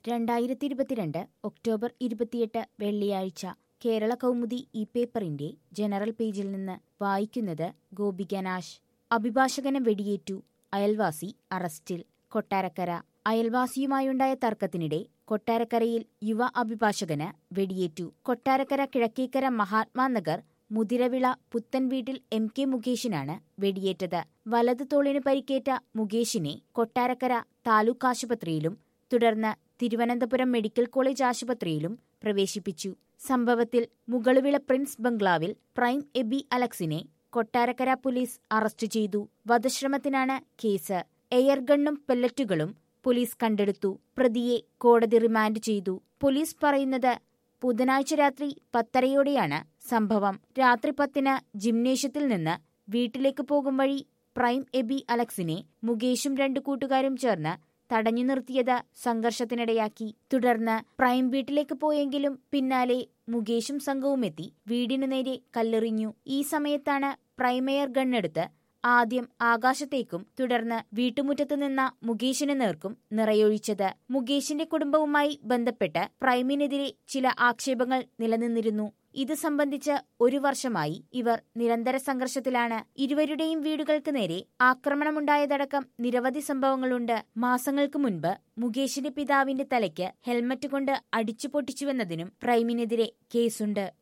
രണ്ടായിരത്തി ഇരുപത്തിരണ്ട് ഒക്ടോബർ ഇരുപത്തിയെട്ട് വെള്ളിയാഴ്ച കേരള കൗമുദി ഈ പേപ്പറിന്റെ ജനറൽ പേജിൽ നിന്ന് വായിക്കുന്നത് ഗോപിക നാശ് അഭിഭാഷകനെ വെടിയേറ്റു അയൽവാസി അറസ്റ്റിൽ കൊട്ടാരക്കര അയൽവാസിയുമായുണ്ടായ തർക്കത്തിനിടെ കൊട്ടാരക്കരയിൽ യുവ അഭിഭാഷകന് വെടിയേറ്റു കൊട്ടാരക്കര കിഴക്കേക്കര മഹാത്മാ നഗർ മുതിരവിള പുത്തൻ വീട്ടിൽ എം കെ മുകേഷിനാണ് വെടിയേറ്റത് വലതു തോളിന് പരിക്കേറ്റ മുകേഷിനെ കൊട്ടാരക്കര താലൂക്ക് ആശുപത്രിയിലും തുടർന്ന് തിരുവനന്തപുരം മെഡിക്കൽ കോളേജ് ആശുപത്രിയിലും പ്രവേശിപ്പിച്ചു സംഭവത്തിൽ മുകളുവിള പ്രിൻസ് ബംഗ്ലാവിൽ പ്രൈം എബി അലക്സിനെ കൊട്ടാരക്കര പോലീസ് അറസ്റ്റ് ചെയ്തു വധശ്രമത്തിനാണ് കേസ് എയർഗണ്ണും പെല്ലറ്റുകളും പോലീസ് കണ്ടെടുത്തു പ്രതിയെ കോടതി റിമാൻഡ് ചെയ്തു പോലീസ് പറയുന്നത് ബുധനാഴ്ച രാത്രി പത്തരയോടെയാണ് സംഭവം രാത്രി പത്തിന് ജിംനേഷ്യത്തിൽ നിന്ന് വീട്ടിലേക്ക് പോകും വഴി പ്രൈം എബി അലക്സിനെ മുകേഷും രണ്ടു കൂട്ടുകാരും ചേർന്ന് തടഞ്ഞു നിർത്തിയത് സംഘർഷത്തിനിടയാക്കി തുടർന്ന് പ്രൈം വീട്ടിലേക്ക് പോയെങ്കിലും പിന്നാലെ മുകേഷും സംഘവും എത്തി വീടിനു നേരെ കല്ലെറിഞ്ഞു ഈ സമയത്താണ് പ്രൈമെയർ ഗണ്ണെടുത്ത് ആദ്യം ആകാശത്തേക്കും തുടർന്ന് വീട്ടുമുറ്റത്ത് നിന്ന മുകേഷിന് നേർക്കും നിറയൊഴിച്ചത് മുകേഷിന്റെ കുടുംബവുമായി ബന്ധപ്പെട്ട് പ്രൈമിനെതിരെ ചില ആക്ഷേപങ്ങൾ നിലനിന്നിരുന്നു ഇത് സംബന്ധിച്ച് ഒരു വർഷമായി ഇവർ നിരന്തര സംഘർഷത്തിലാണ് ഇരുവരുടെയും വീടുകൾക്ക് നേരെ ആക്രമണമുണ്ടായതടക്കം നിരവധി സംഭവങ്ങളുണ്ട് മാസങ്ങൾക്ക് മുൻപ് മുകേഷിന്റെ പിതാവിന്റെ തലയ്ക്ക് ഹെൽമറ്റ് കൊണ്ട് അടിച്ചു പൊട്ടിച്ചുവെന്നതിനും പ്രൈമിനെതിരെ കേസുണ്ട്